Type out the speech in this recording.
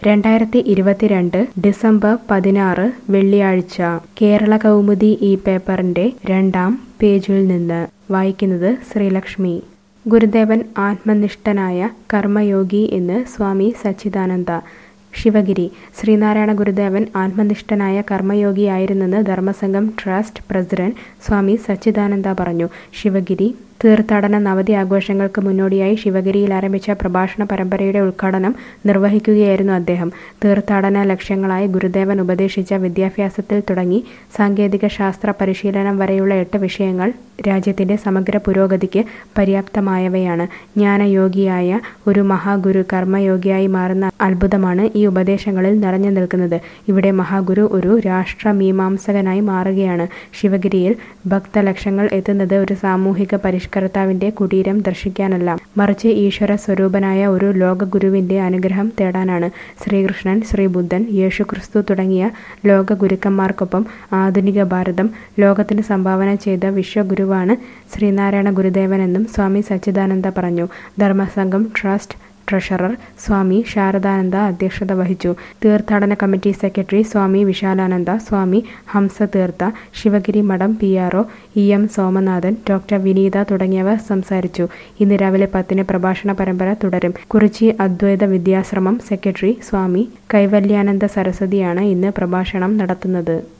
രണ്ടായിരത്തി ഇരുപത്തിരണ്ട് ഡിസംബർ പതിനാറ് വെള്ളിയാഴ്ച കേരള കൗമുദി ഈ പേപ്പറിന്റെ രണ്ടാം പേജിൽ നിന്ന് വായിക്കുന്നത് ശ്രീലക്ഷ്മി ഗുരുദേവൻ ആത്മനിഷ്ഠനായ കർമ്മയോഗി എന്ന് സ്വാമി സച്ചിദാനന്ദ ശിവഗിരി ശ്രീനാരായണ ഗുരുദേവൻ ആത്മനിഷ്ഠനായ കർമ്മയോഗിയായിരുന്നെന്ന് ധർമ്മസംഘം ട്രസ്റ്റ് പ്രസിഡന്റ് സ്വാമി സച്ചിദാനന്ദ പറഞ്ഞു ശിവഗിരി തീർത്ഥാടന നവതി ആഘോഷങ്ങൾക്ക് മുന്നോടിയായി ശിവഗിരിയിൽ ആരംഭിച്ച പ്രഭാഷണ പരമ്പരയുടെ ഉദ്ഘാടനം നിർവഹിക്കുകയായിരുന്നു അദ്ദേഹം തീർത്ഥാടന ലക്ഷ്യങ്ങളായി ഗുരുദേവൻ ഉപദേശിച്ച വിദ്യാഭ്യാസത്തിൽ തുടങ്ങി സാങ്കേതിക ശാസ്ത്ര പരിശീലനം വരെയുള്ള എട്ട് വിഷയങ്ങൾ രാജ്യത്തിന്റെ സമഗ്ര പുരോഗതിക്ക് പര്യാപ്തമായവയാണ് ജ്ഞാനയോഗിയായ ഒരു മഹാഗുരു കർമ്മയോഗിയായി മാറുന്ന അത്ഭുതമാണ് ഈ ഉപദേശങ്ങളിൽ നിറഞ്ഞു നിൽക്കുന്നത് ഇവിടെ മഹാഗുരു ഒരു രാഷ്ട്രമീമാംസകനായി മാറുകയാണ് ശിവഗിരിയിൽ ഭക്തലക്ഷങ്ങൾ എത്തുന്നത് ഒരു സാമൂഹിക പരിഷ്കർത്താവിന്റെ കുടീരം ദർശിക്കാനല്ല മറിച്ച് ഈശ്വര സ്വരൂപനായ ഒരു ലോകഗുരുവിന്റെ അനുഗ്രഹം തേടാനാണ് ശ്രീകൃഷ്ണൻ ശ്രീബുദ്ധൻ യേശുക്രിസ്തു തുടങ്ങിയ ലോക ഗുരുക്കന്മാർക്കൊപ്പം ആധുനിക ഭാരതം ലോകത്തിന് സംഭാവന ചെയ്ത വിശ്വഗുരുവാണ് ശ്രീനാരായണ ഗുരുദേവനെന്നും സ്വാമി സച്ചിദാനന്ദ പറഞ്ഞു ധർമ്മസംഘം ട്രസ്റ്റ് ട്രഷറർ സ്വാമി ശാരദാനന്ദ അധ്യക്ഷത വഹിച്ചു തീർത്ഥാടന committee secretary Swami Visalananda Swami Hamsatheertha Sivagiri mutt P R O E M Somanathan doctor Vineetha തുടങ്ങിയവർ സംസാരിച്ചു ഇന്ന് രാവിലെ പത്തിന് പ്രഭാഷണ പരമ്പര തുടരും കുറിച്ചി അദ്വൈത വിദ്യാശ്രമം സെക്രട്ടറി സ്വാമി കൈവല്യാനന്ദ സരസ്വതിയാണ് ഇന്ന് പ്രഭാഷണം നടത്തുന്നത്